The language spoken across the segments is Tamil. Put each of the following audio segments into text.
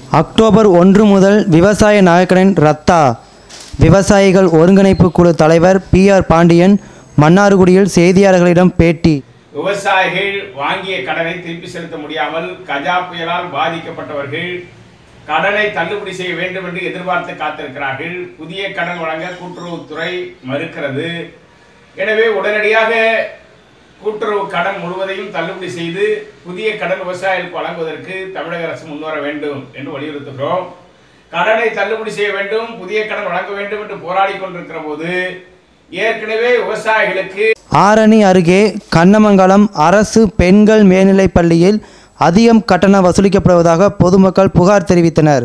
அக்டோபர் ஒன்று முதல் விவசாய நாயக்கனின் ரத்தா விவசாயிகள் ஒருங்கிணைப்பு குழு தலைவர் பி ஆர் பாண்டியன் மன்னார்குடியில் செய்தியாளர்களிடம் பேட்டி விவசாயிகள் வாங்கிய கடனை திருப்பி செலுத்த முடியாமல் கஜா புயலால் பாதிக்கப்பட்டவர்கள் கடனை தள்ளுபடி செய்ய வேண்டும் என்று எதிர்பார்த்து காத்திருக்கிறார்கள் புதிய கடன் வழங்க கூட்டுறவுத்துறை மறுக்கிறது எனவே உடனடியாக கூட்டுறவு கடன் முழுவதையும் தள்ளுபடி செய்து புதிய கடன் விவசாயிகளுக்கு வழங்குவதற்கு தமிழக அரசு முன்வர வேண்டும் என்று வலியுறுத்துகிறோம் கடனை தள்ளுபடி செய்ய வேண்டும் புதிய கடன் வழங்க வேண்டும் என்று போராடி கொண்டிருக்கிற போது ஏற்கனவே விவசாயிகளுக்கு ஆரணி அருகே கண்ணமங்கலம் அரசு பெண்கள் மேல்நிலைப் பள்ளியில் அதிகம் கட்டணம் வசூலிக்கப்படுவதாக பொதுமக்கள் புகார் தெரிவித்தனர்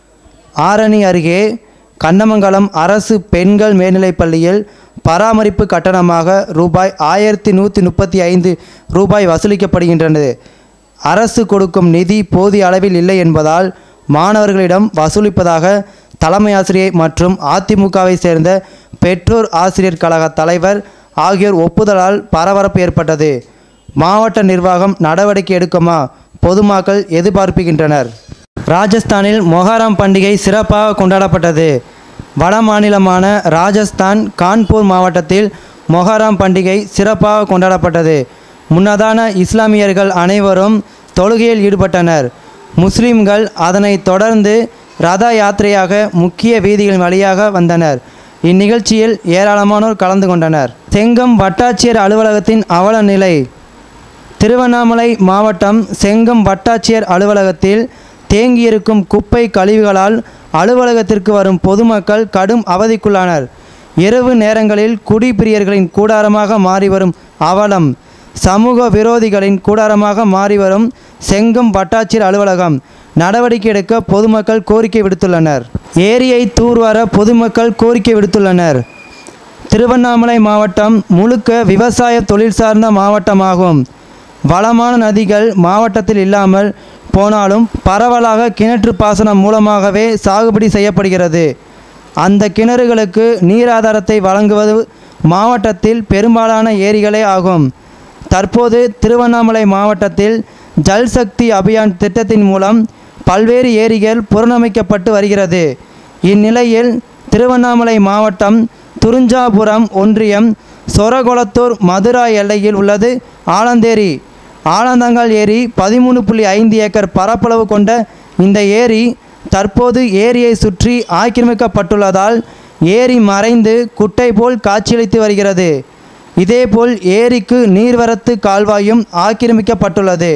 ஆரணி அருகே கண்ணமங்கலம் அரசு பெண்கள் மேல்நிலைப் பள்ளியில் பராமரிப்பு கட்டணமாக ரூபாய் ஆயிரத்தி நூற்றி முப்பத்தி ஐந்து ரூபாய் வசூலிக்கப்படுகின்றது அரசு கொடுக்கும் நிதி போதிய அளவில் இல்லை என்பதால் மாணவர்களிடம் வசூலிப்பதாக தலைமை ஆசிரியை மற்றும் அதிமுகவை சேர்ந்த பெற்றோர் ஆசிரியர் கழக தலைவர் ஆகியோர் ஒப்புதலால் பரபரப்பு ஏற்பட்டது மாவட்ட நிர்வாகம் நடவடிக்கை எடுக்குமா பொதுமக்கள் எதிர்பார்ப்புகின்றனர் ராஜஸ்தானில் மொஹாரம் பண்டிகை சிறப்பாக கொண்டாடப்பட்டது வட மாநிலமான ராஜஸ்தான் கான்பூர் மாவட்டத்தில் மொஹாரம் பண்டிகை சிறப்பாக கொண்டாடப்பட்டது முன்னதான இஸ்லாமியர்கள் அனைவரும் தொழுகையில் ஈடுபட்டனர் முஸ்லிம்கள் அதனைத் தொடர்ந்து ரத யாத்திரையாக முக்கிய வீதிகளின் வழியாக வந்தனர் இந்நிகழ்ச்சியில் ஏராளமானோர் கலந்து கொண்டனர் செங்கம் வட்டாட்சியர் அலுவலகத்தின் அவல நிலை திருவண்ணாமலை மாவட்டம் செங்கம் வட்டாட்சியர் அலுவலகத்தில் தேங்கியிருக்கும் குப்பை கழிவுகளால் அலுவலகத்திற்கு வரும் பொதுமக்கள் கடும் அவதிக்குள்ளானர் இரவு நேரங்களில் குடிப்பிரியர்களின் கூடாரமாக மாறி வரும் அவலம் சமூக விரோதிகளின் கூடாரமாக மாறி வரும் செங்கம் வட்டாட்சியர் அலுவலகம் நடவடிக்கை எடுக்க பொதுமக்கள் கோரிக்கை விடுத்துள்ளனர் ஏரியை தூர்வார பொதுமக்கள் கோரிக்கை விடுத்துள்ளனர் திருவண்ணாமலை மாவட்டம் முழுக்க விவசாய தொழில் சார்ந்த மாவட்டமாகும் வளமான நதிகள் மாவட்டத்தில் இல்லாமல் போனாலும் பரவலாக கிணற்று பாசனம் மூலமாகவே சாகுபடி செய்யப்படுகிறது அந்த கிணறுகளுக்கு நீர் ஆதாரத்தை வழங்குவது மாவட்டத்தில் பெரும்பாலான ஏரிகளே ஆகும் தற்போது திருவண்ணாமலை மாவட்டத்தில் ஜல் சக்தி அபியான் திட்டத்தின் மூலம் பல்வேறு ஏரிகள் புறணமைக்கப்பட்டு வருகிறது இந்நிலையில் திருவண்ணாமலை மாவட்டம் துறிஞ்சாபுரம் ஒன்றியம் சொரகுளத்தூர் மதுரா எல்லையில் உள்ளது ஆலந்தேரி ஆலந்தங்கால் ஏரி பதிமூணு புள்ளி ஐந்து ஏக்கர் பரப்பளவு கொண்ட இந்த ஏரி தற்போது ஏரியை சுற்றி ஆக்கிரமிக்கப்பட்டுள்ளதால் ஏரி மறைந்து குட்டை போல் காட்சியளித்து வருகிறது இதேபோல் ஏரிக்கு நீர்வரத்து கால்வாயும் ஆக்கிரமிக்கப்பட்டுள்ளது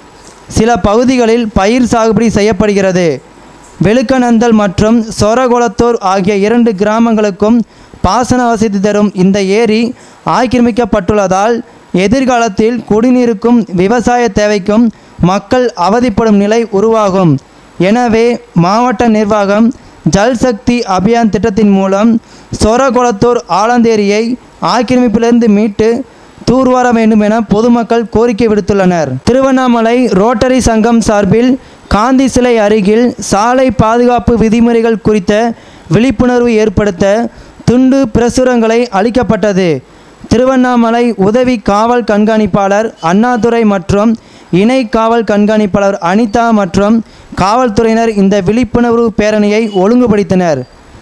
சில பகுதிகளில் பயிர் சாகுபடி செய்யப்படுகிறது வெளுக்கநந்தல் மற்றும் சொரகுளத்தூர் ஆகிய இரண்டு கிராமங்களுக்கும் பாசன வசதி தரும் இந்த ஏரி ஆக்கிரமிக்கப்பட்டுள்ளதால் எதிர்காலத்தில் குடிநீருக்கும் விவசாய தேவைக்கும் மக்கள் அவதிப்படும் நிலை உருவாகும் எனவே மாவட்ட நிர்வாகம் ஜல் சக்தி அபியான் திட்டத்தின் மூலம் சொரகுளத்தூர் ஆலந்தேரியை ஆக்கிரமிப்பிலிருந்து மீட்டு தூர்வார வேண்டும் என பொதுமக்கள் கோரிக்கை விடுத்துள்ளனர் திருவண்ணாமலை ரோட்டரி சங்கம் சார்பில் காந்தி சிலை அருகில் சாலை பாதுகாப்பு விதிமுறைகள் குறித்த விழிப்புணர்வு ஏற்படுத்த துண்டு பிரசுரங்களை அளிக்கப்பட்டது திருவண்ணாமலை உதவி காவல் கண்காணிப்பாளர் அண்ணாதுரை மற்றும் இணை காவல் கண்காணிப்பாளர் அனிதா மற்றும் காவல்துறையினர் இந்த விழிப்புணர்வு பேரணியை ஒழுங்குபடுத்தினர்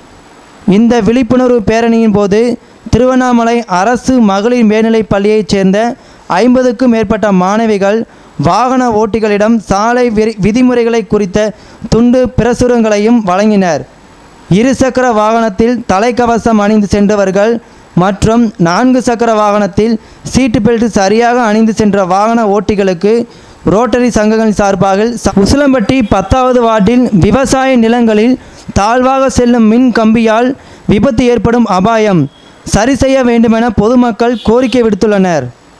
இந்த விழிப்புணர்வு பேரணியின் போது திருவண்ணாமலை அரசு மகளிர் மேல்நிலைப் பள்ளியைச் சேர்ந்த ஐம்பதுக்கும் மேற்பட்ட மாணவிகள் வாகன ஓட்டிகளிடம் சாலை விரி- விதிமுறைகளை குறித்த துண்டு பிரசுரங்களையும் வழங்கினர் இருசக்கர வாகனத்தில் தலைக்கவசம் அணிந்து சென்றவர்கள் மற்றும் நான்கு சக்கர வாகனத்தில் சீட்டு பெல்ட் சரியாக அணிந்து சென்ற வாகன ஓட்டிகளுக்கு ரோட்டரி சங்கங்களின் சார்பாக ச- உசிலம்பட்டி பத்தாவது வார்டில் விவசாய நிலங்களில் தாழ்வாக செல்லும் மின் கம்பியால் விபத்து ஏற்படும் அபாயம் சரி செய்ய வேண்டுமென பொதுமக்கள் கோரிக்கை விடுத்துள்ளனர்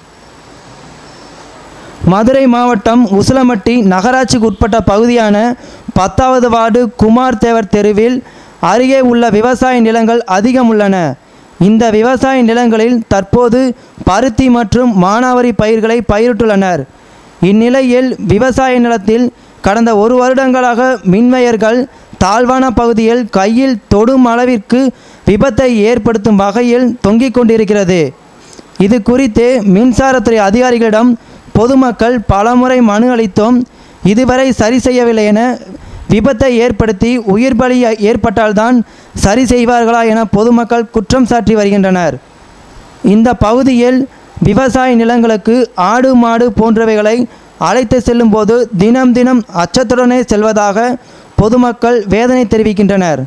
மதுரை மாவட்டம் உசிலம்பட்டி நகராட்சிக்கு உட்பட்ட பகுதியான பத்தாவது வார்டு குமார் தேவர் தெருவில் அருகே உள்ள விவசாய நிலங்கள் அதிகம் உள்ளன இந்த விவசாய நிலங்களில் தற்போது பருத்தி மற்றும் மானாவாரி பயிர்களை பயிரிட்டுள்ளனர் இந்நிலையில் விவசாய நிலத்தில் கடந்த ஒரு வருடங்களாக மின்வயர்கள் தாழ்வான பகுதியில் கையில் தொடும் அளவிற்கு விபத்தை ஏற்படுத்தும் வகையில் தொங்கிக் கொண்டிருக்கிறது இது குறித்து மின்சாரத்துறை அதிகாரிகளிடம் பொதுமக்கள் பலமுறை மனு அளித்தோம் இதுவரை சரி செய்யவில்லை என விபத்தை ஏற்படுத்தி உயிர் பலி ஏற்பட்டால்தான் சரி செய்வார்களா என பொதுமக்கள் குற்றம் சாட்டி வருகின்றனர் இந்த பகுதியில் விவசாய நிலங்களுக்கு ஆடு மாடு போன்றவைகளை அழைத்து செல்லும்போது தினம் தினம் அச்சத்துடனே செல்வதாக பொதுமக்கள் வேதனை தெரிவிக்கின்றனர்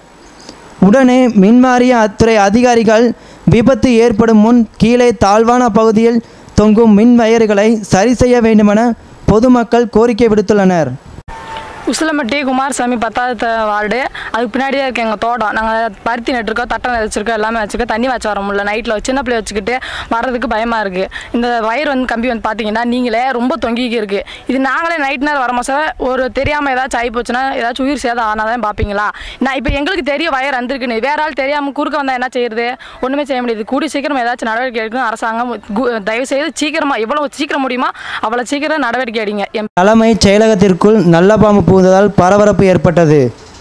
உடனே மின்வாரிய அத்துறை அதிகாரிகள் விபத்து ஏற்படும் முன் கீழே தாழ்வான பகுதியில் தொங்கும் மின் வயர்களை சரி செய்ய வேண்டுமென பொதுமக்கள் கோரிக்கை விடுத்துள்ளனர் உசிலம்பட்டி குமாரசாமி பத்தாவது த- வார்டு அதுக்கு பின்னாடியே இருக்கு எங்கள் தோட்டம் நாங்கள் பருத்தி நட்டுருக்கோம் தட்டை வச்சிருக்கோம் எல்லாமே வச்சுருக்கோம் தண்ணி வச்சு வர முடியல நைட்டில் சின்ன பிள்ளை வச்சுக்கிட்டு வர்றதுக்கு பயமாக இருக்குது இந்த வயர் வந்து கம்பி வந்து பார்த்தீங்கன்னா நீங்களே ரொம்ப தொங்கிக்கி இருக்குது இது நாங்களே நைட் நேரம் வர மாதம் ஒரு தெரியாமல் ஏதாச்சும் ஆகி போச்சுன்னா ஏதாச்சும் உயிர் சேதம் ஆனால் தான் பார்ப்பீங்களா நான் இப்போ எங்களுக்கு தெரிய வயர் வந்திருக்குன்னு வேற ஆள் தெரியாமல் குறுக்க வந்தால் என்ன செய்யுது ஒன்றுமே செய்ய முடியாது கூடி சீக்கிரம் ஏதாச்சும் நடவடிக்கை எடுக்கணும் அரசாங்கம் கு- தயவு செய்து சீக்கிரமாக எவ்வளோ சீக்கிரம் முடியுமோ அவ்வளோ சீக்கிரம் நடவடிக்கை எடுங்க எம் தலைமைச் செயலகத்திற்குள் நல்ல பாம்பு புகுந்ததால் பரபரப்பு ஏற்பட்டது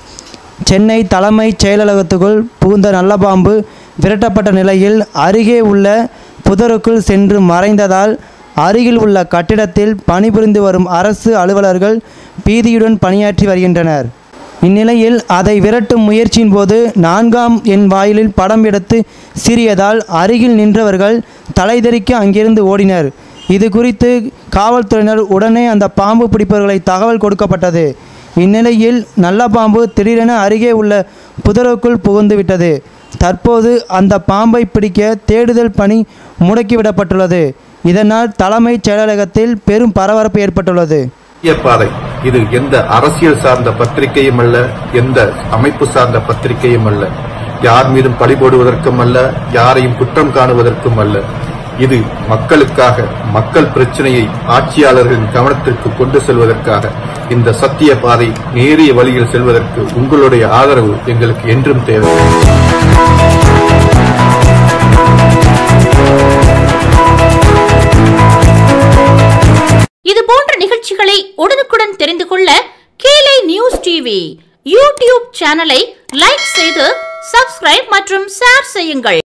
சென்னை தலைமைச் செயலகத்துக்குள் புகுந்த நல்ல பாம்பு விரட்டப்பட்ட நிலையில் அருகே உள்ள புதருக்குள் சென்று மறைந்ததால் அருகில் உள்ள கட்டிடத்தில் பணிபுரிந்து வரும் அரசு அலுவலர்கள் பீதியுடன் பணியாற்றி வருகின்றனர் இந்நிலையில் அதை விரட்டும் முயற்சியின் போது நான்காம் எண் வாயிலில் படம் எடுத்து சீறியதால் அருகில் நின்றவர்கள் தலைதெறிக்க அங்கிருந்து ஓடினர் இது குறித்து காவல்துறையினர் உடனே அந்த பாம்பு பிடிப்பவர்களை தகவல் கொடுக்கப்பட்டது இந்நிலையில் நல்ல பாம்பு திடீரென அருகே உள்ள புதருக்குள் புகுந்து விட்டது தற்போது அந்த பாம்பை பிடிக்க தேடுதல் பணி முடக்கிவிடப்பட்டுள்ளது இதனால் தலைமைச் செயலகத்தில் பெரும் பரபரப்பு ஏற்பட்டுள்ளது முக்கிய பாதை இது எந்த அரசியல் சார்ந்த பத்திரிகையும் அல்ல எந்த அமைப்பு சார்ந்த பத்திரிகையும் அல்ல யார் மீதும் பழி போடுவதற்கும் அல்ல யாரையும் குற்றம் காணுவதற்கும் அல்ல இது மக்களுக்காக மக்கள் பிரச்சனையை ஆட்சியாளர்களின் கவனத்திற்கு கொண்டு செல்வதற்காக இந்த சத்திய பாதை நேரிய வழியில் செல்வதற்கு உங்களுடைய ஆதரவு எங்களுக்கு என்றும் தேவை இது போன்ற நிகழ்ச்சிகளை உடனுக்குடன் தெரிந்து கொள்ள கேலை நியூஸ் டிவி யூடியூப் சேனலை லைக் செய்து சப்ஸ்கிரைப் மற்றும் ஷேர் செய்யுங்கள்